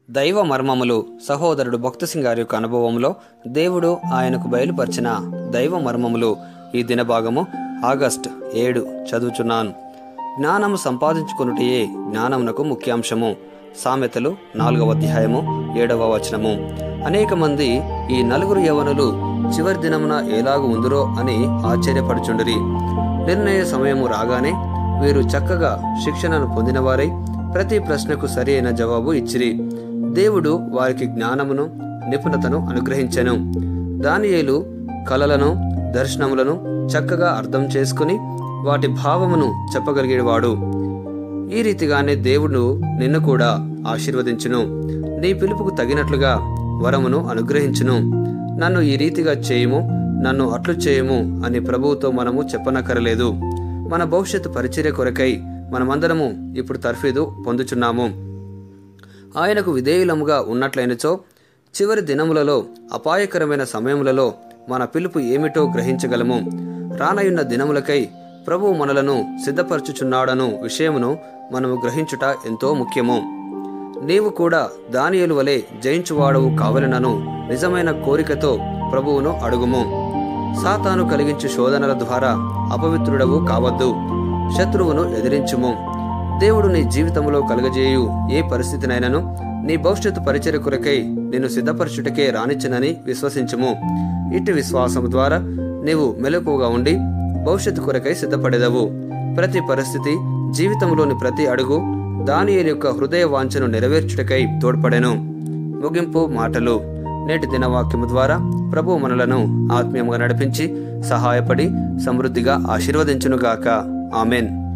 దైవ మర్మములు సహోదరుడు భక్త సింగ్ గారి యొక్క అనుభవంలో దేవుడు ఆయనకు బయలుపరిచిన దైవ మర్మములు ఈ దినభాగము ఆగస్ట్ ఏడు చదువుచున్నాను జ్ఞానము సంపాదించుకొనుటయే జ్ఞానమునకు ముఖ్యాంశము సామెతలు నాలుగవ అధ్యాయము ఏడవ వచనము అనేక మంది ఈ నలుగురు యవనులు చివరి దినమున ఎలాగు ఉందిరో అని ఆశ్చర్యపడుచుండిరి నిర్ణయ సమయము రాగానే వీరు చక్కగా శిక్షణను పొందినవారై ప్రతి ప్రశ్నకు సరి అయిన జవాబు ఇచ్చిరి దేవుడు వారికి జ్ఞానమును నిపుణతను అనుగ్రహించెను దానియేలు కలలను దర్శనములను చక్కగా అర్థం చేసుకుని వాటి భావమును చెప్పగలిగేవాడు ఈ రీతిగానే దేవుడు నిన్ను కూడా ఆశీర్వదించును నీ పిలుపుకు తగినట్లుగా వరమును అనుగ్రహించును నన్ను ఈ రీతిగా చేయము నన్ను అట్లు చేయము అని ప్రభువుతో మనము చెప్పనక్కరలేదు మన భవిష్యత్తు పరిచర్య కొరకై మనమందరము ఇప్పుడు తర్ఫీదు పొందుచున్నాము ఆయనకు విధేయులముగా ఉన్నట్లయినచో చివరి దినములలో అపాయకరమైన సమయములలో మన పిలుపు ఏమిటో గ్రహించగలము రానయున్న దినములకై ప్రభువు మనలను సిద్ధపరచుచున్నాడను విషయమును మనము గ్రహించుట ఎంతో ముఖ్యము నీవు కూడా దానియలు వలె జయించువాడవు కావలనను నిజమైన కోరికతో ప్రభువును అడుగుము సాతాను కలిగించు శోధనల ద్వారా అపవిత్రుడవు కావద్దు శత్రువును ఎదిరించుము దేవుడు నీ జీవితంలో కలుగజేయు ఏ పరిస్థితినైనను నీ భవిష్యత్తు పరిచయ కొరకై నిన్ను సిద్ధపరచుటకే రానిచ్చనని విశ్వసించుము ఇటు విశ్వాసము ద్వారా నీవు మెలకువగా ఉండి భవిష్యత్తు కొరకై సిద్ధపడేదవు ప్రతి పరిస్థితి జీవితంలోని ప్రతి అడుగు దాని యొక్క హృదయ వాంఛను నెరవేర్చుటకై తోడ్పడెను ముగింపు మాటలు నేటి దినవాక్యము ద్వారా ప్రభు మనలను ఆత్మీయంగా నడిపించి సహాయపడి సమృద్ధిగా ఆశీర్వదించునుగాక ఆమెన్